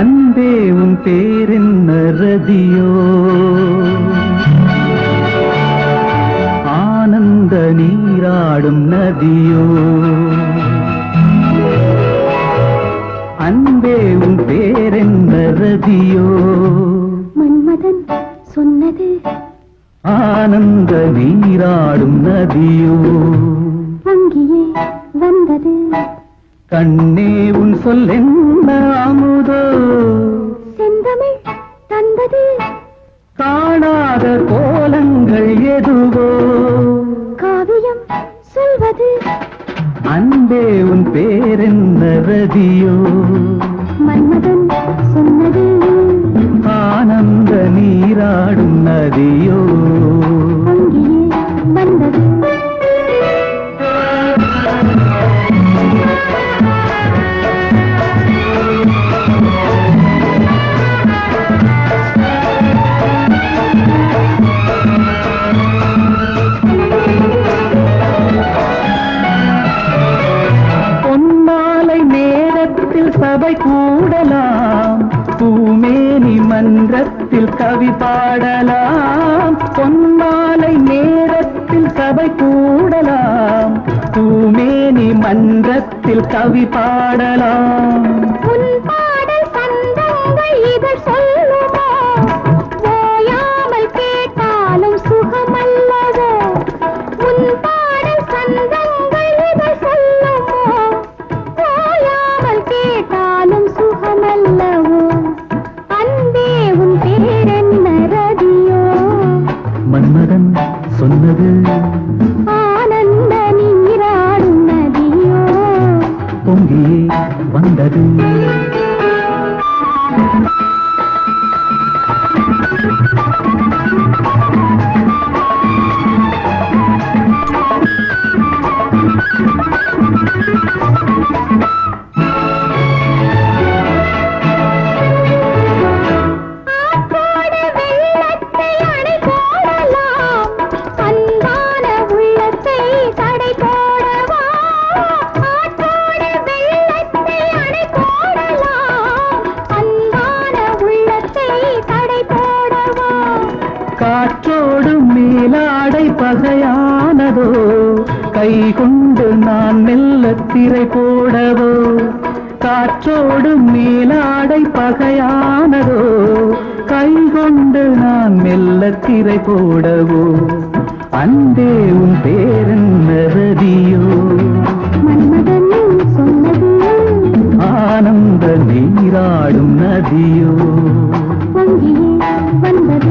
அன்பே உன் பேரென்ன ரதியோ ஆனந்த நீராடும் நதியோ அன்பே உன் பேரென்ன ரதியோ மன்மதன் சொன்னது ஆனந்த நீராடும் நதியோ அங்கேயே வந்தது கண்ணே உன் சொல் என்ன அமுதோ செந்தமிழ் தந்தது காணாத கோலங்கள் எதுவோ காவியம் சொல்வது அன்பே உன் பேரென்ன ரதியோ மன்மதன் சொன்னது ஆனந்த நீராடும் நதியோ அங்கேயே வந்தது பொன்மாலை நேரத்தில் சபை கூடலாம் பூமேனி மன்றத்தில் கவி பாடலாம் பொன்மாலை நேரத்தில் சபை கூடலாம் பூமேனி மன்றத்தில் கவி பாடலாம் உன் பாடல் சந்தங்கள் இதழ் சொல்லுமோ ஓயாமல் கேட்டாலும் சுகமல்லவோ உன் பாடல் சந்தங்கள் இதழ் சொல்லுமோ ஓயாமல் கேட்டாலும் சுகமல்லவோ அன்பே உன் பேரென்ன ரதியோ மன்மதன் சொன்னது ஆனந்த நீராடும் நதியோ பொங்கியே வந்தது ஆற்றோடு வெள்ளத்தை அணை போடலாம் அன்பான உள்ளத்தை தடை போடவா ஆற்றோடு வெள்ளத்தை அணை போடலாம் அன்பான உள்ளத்தை தடை போடவா காற்றோடு மேலாடை பகையானதோ கை கொண்டு நான் மெல்ல திரை போடவோ காற்றோடு மேலாடை பகையானதோ கை கொண்டு நான் மெல்ல திரை போடவோ அன்பே உன் பேரென்ன ரதியோ மன்மதன் சொன்னது ஆனந்த நீராடும் நதியோ அங்கேயே வந்தது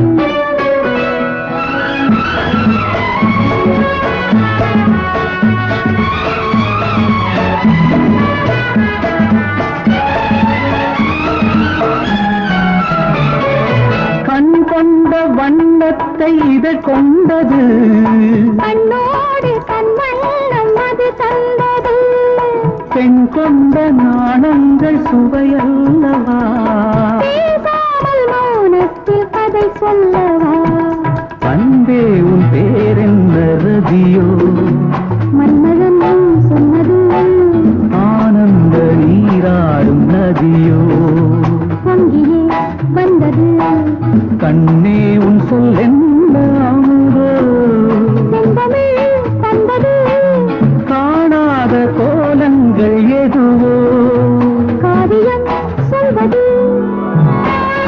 கண் கொண்ட வண்ணத்தை இதழ் கொண்டது கண்ணோடு கண் வண்ணம் அது தந்தது பெண் கொண்ட நாணங்கள் சுவையல்லவா பேசாமல் மௌனத்தில் கதை சொல்லவா அன்பே உன் பேரென்ன ரதியோ மன்மதன் சொன்னது ஆனந்த நீராடும் நதியோ அங்கேயே வந்தது கண்ணே உன் சொல் என்ன அமுதோ செந்தமிழ் தந்தது காணாத கோலங்கள் எதுவோ காவியம் சொல்வது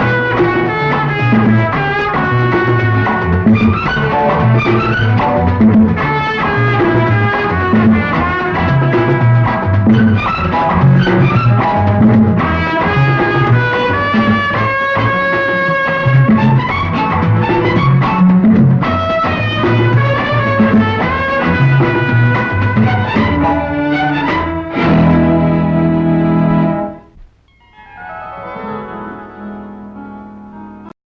ஆ